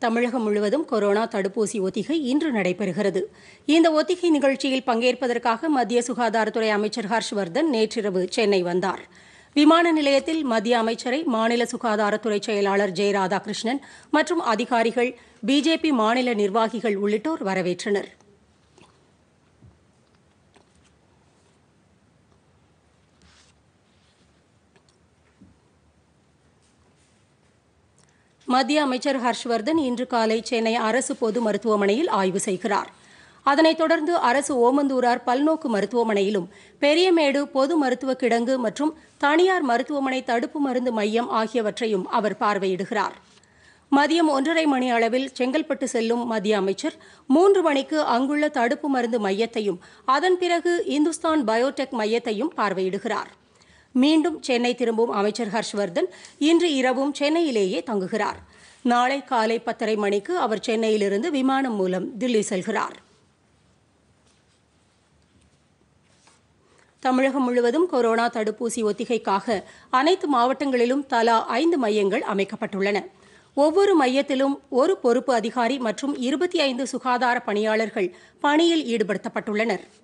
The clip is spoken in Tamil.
தமிழகம் முழுவதும் கொரோனா தடுப்பூசி ஒத்திகை இன்று நடைபெறுகிறது இந்த ஒத்திகை நிகழ்ச்சியில் பங்கேற்பதற்காக மத்திய சுகாதாரத்துறை அமைச்சர் ஹர்ஷ்வர்தன் நேற்றிரவு சென்னை வந்தார் விமான நிலையத்தில் மத்திய அமைச்சரை மாநில சுகாதாரத்துறை செயலாளர் ஜெய ராதாகிருஷ்ணன் மற்றும் அதிகாரிகள் பிஜேபி மாநில நிர்வாகிகள் உள்ளிட்டோர் வரவேற்றனர் மத்திய அமைச்சர் ஹர்ஷ்வர்தன் இன்று காலை சென்னை அரசு பொது மருத்துவமனையில் ஆய்வு செய்கிறார் அதனைத் தொடர்ந்து அரசு ஓமந்தூரார் பல்நோக்கு மருத்துவமனையிலும் பெரியமேடு பொது மருத்துவ கிடங்கு மற்றும் தனியார் மருத்துவமனை தடுப்பு மருந்து மையம் ஆகியவற்றையும் அவர் பார்வையிடுகிறார் மதியம் ஒன்றரை மணி அளவில் செங்கல்பட்டு செல்லும் மத்திய அமைச்சர் மூன்று மணிக்கு அங்குள்ள தடுப்பு மருந்து மையத்தையும் அதன் பிறகு இந்துஸ்தான் பயோடெக் மையத்தையும் பார்வையிடுகிறார் மீண்டும் சென்னை திரும்பும் அமைச்சர் ஹர்ஷ்வர்தன் இன்று இரவும் சென்னையிலேயே தங்குகிறார் நாளை காலை பத்தரை மணிக்கு அவர் சென்னையிலிருந்து விமானம் மூலம் தில்லி செல்கிறார் தமிழகம் முழுவதும் கொரோனா தடுப்பூசி ஒத்திகைக்காக அனைத்து மாவட்டங்களிலும் தலா ஐந்து மையங்கள் அமைக்கப்பட்டுள்ளன ஒவ்வொரு மையத்திலும் ஒரு பொறுப்பு அதிகாரி மற்றும் இருபத்தி ஐந்து சுகாதார பணியாளர்கள் பணியில் ஈடுபடுத்தப்பட்டுள்ளனா்